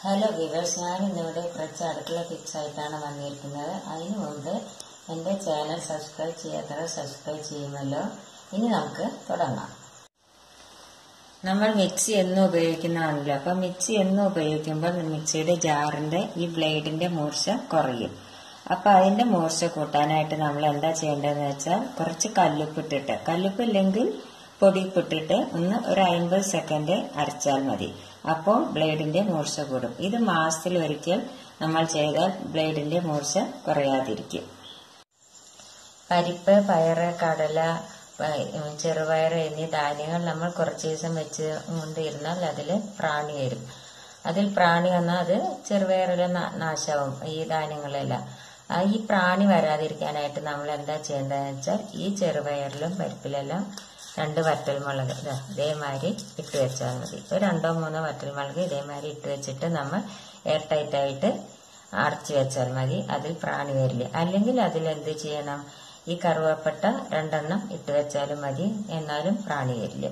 hello viewers ഞാൻ ഇന്നിവിടെ കുറച്ച് അടുക്കള ടിപ്സ് ആയിട്ടാണ് വന്നിരിക്കുന്നത് അതിനു മുമ്പ് എൻ്റെ ചാനൽ സബ്സ്ക്രൈബ് ചെയ്യാത്തവർ സബ്സ്ക്രൈബ് ചെയ്യുമല്ലോ ഇനി നമുക്ക് തുടങ്ങാം നമ്മൾ മിക്സി എന്നും ഉപയോഗിക്കുന്നതാണല്ലോ അപ്പൊ മിക്സി എന്നും ഉപയോഗിക്കുമ്പോൾ മിക്സിയുടെ ജാറിന്റെ ഈ ബ്ലേഡിന്റെ മൂർച്ച കുറയും അപ്പൊ അതിന്റെ മൂർച്ച കൂട്ടാനായിട്ട് നമ്മൾ എന്താ ചെയ്യേണ്ടതെന്ന് വെച്ചാൽ കുറച്ച് കല്ലുപ്പിട്ടിട്ട് കല്ലുപ്പില്ലെങ്കിൽ പൊടിപ്പിട്ടിട്ട് ഒന്ന് ഒരു അൻപത് സെക്കൻഡ് അരച്ചാൽ മതി അപ്പോൾ ബ്ലേഡിന്റെ മൂർച്ച കൂടും ഇത് മാസത്തിൽ ഒരിക്കൽ നമ്മൾ ചെയ്താൽ ബ്ലേഡിന്റെ മൂർച്ച കുറയാതിരിക്കും പരിപ്പ് പയറ് കടല ചെറുപയർ എന്നീ ധാന്യങ്ങൾ നമ്മൾ കുറച്ച് ദിവസം വെച്ച് കൊണ്ടിരുന്നാൽ അതിൽ പ്രാണി വരും അതിൽ പ്രാണി വന്നാൽ അത് ചെറുപയറിലെ നാശവും ഈ ധാന്യങ്ങളെല്ലാം ഈ പ്രാണി വരാതിരിക്കാനായിട്ട് നമ്മൾ എന്താ ചെയ്യേണ്ടതെന്ന് വെച്ചാൽ ഈ ചെറുപയറിലും പരിപ്പിലെല്ലാം രണ്ട് വറ്റൽമുളക് ഇതേമാതിരി ഇട്ട് വെച്ചാൽ മതി ഒരു രണ്ടോ മൂന്നോ വറ്റൽമുളക് ഇതേമാതിരി ഇട്ട് വെച്ചിട്ട് നമ്മൾ എയർ ടൈറ്റ് ആയിട്ട് അടച്ചു വെച്ചാൽ മതി അതിൽ പ്രാണി വരില്ല അല്ലെങ്കിൽ അതിൽ എന്ത് ചെയ്യണം ഈ കറുവപ്പട്ട രണ്ടെണ്ണം ഇട്ട് വെച്ചാലും മതി എന്നാലും പ്രാണി വരില്ല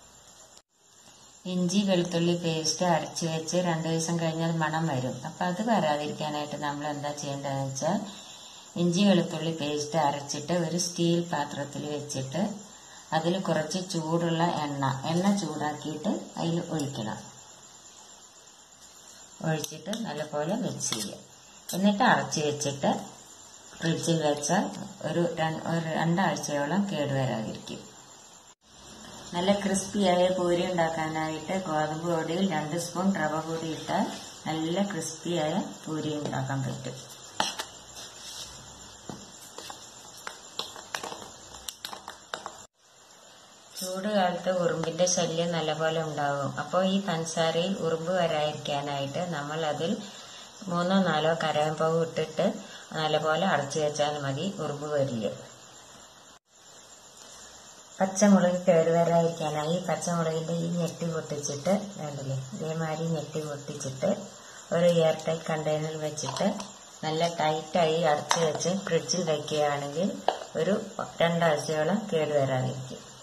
ഇഞ്ചി വെളുത്തുള്ളി പേസ്റ്റ് അരച്ച് വെച്ച് രണ്ടു ദിവസം കഴിഞ്ഞാൽ മണം വരും അപ്പൊ അത് വരാതിരിക്കാനായിട്ട് നമ്മൾ എന്താ ചെയ്യേണ്ടതെന്ന് വെച്ചാൽ ഇഞ്ചി വെളുത്തുള്ളി പേസ്റ്റ് അരച്ചിട്ട് ഒരു സ്റ്റീൽ പാത്രത്തിൽ വെച്ചിട്ട് അതിൽ കുറച്ച് ചൂടുള്ള എണ്ണ എണ്ണ ചൂടാക്കിയിട്ട് അതിൽ ഒഴിക്കണം ഒഴിച്ചിട്ട് നല്ലപോലെ മിക്സ് ചെയ്യുക എന്നിട്ട് അടച്ചു വെച്ചിട്ട് ഫ്രിഡ്ജിൽ വെച്ചാൽ ഒരു ഒരു രണ്ടാഴ്ചയോളം കേടുവരാതിരിക്കും നല്ല ക്രിസ്പിയായ പൂരി ഉണ്ടാക്കാനായിട്ട് ഗോതമ്പ് പൊടിയിൽ രണ്ട് സ്പൂൺ റവ കൂടി ഇട്ടാൽ നല്ല ക്രിസ്പിയായ പൂരി ഉണ്ടാക്കാൻ പറ്റും ചൂട് കാലത്ത് ഉറുമ്പിന്റെ ശല്യം നല്ലപോലെ ഉണ്ടാകും അപ്പോൾ ഈ പഞ്ചസാരയിൽ ഉറുമ്പ് വരാതിരിക്കാനായിട്ട് നമ്മൾ അതിൽ മൂന്നോ നാലോ കരയമ്പവ് ഇട്ടിട്ട് നല്ലപോലെ അടച്ചു വെച്ചാൽ മതി ഉറുമ്പ് വരില്ല പച്ചമുളക് കേടുവരാതിരിക്കാനായി പച്ചമുളകിന്റെ ഈ ഞെട്ടി പൊട്ടിച്ചിട്ട് വേണ്ടല്ലേ ഇതേമാതിരി ഞെട്ടി പൊട്ടിച്ചിട്ട് ഒരു എയർ ടൈറ്റ് കണ്ടെയ്നറിൽ വെച്ചിട്ട് നല്ല ടൈറ്റായി അടച്ചു വെച്ച് ഫ്രിഡ്ജിൽ വയ്ക്കുകയാണെങ്കിൽ ഒരു രണ്ടാഴ്ചയോളം കേടുവരാതിരിക്കും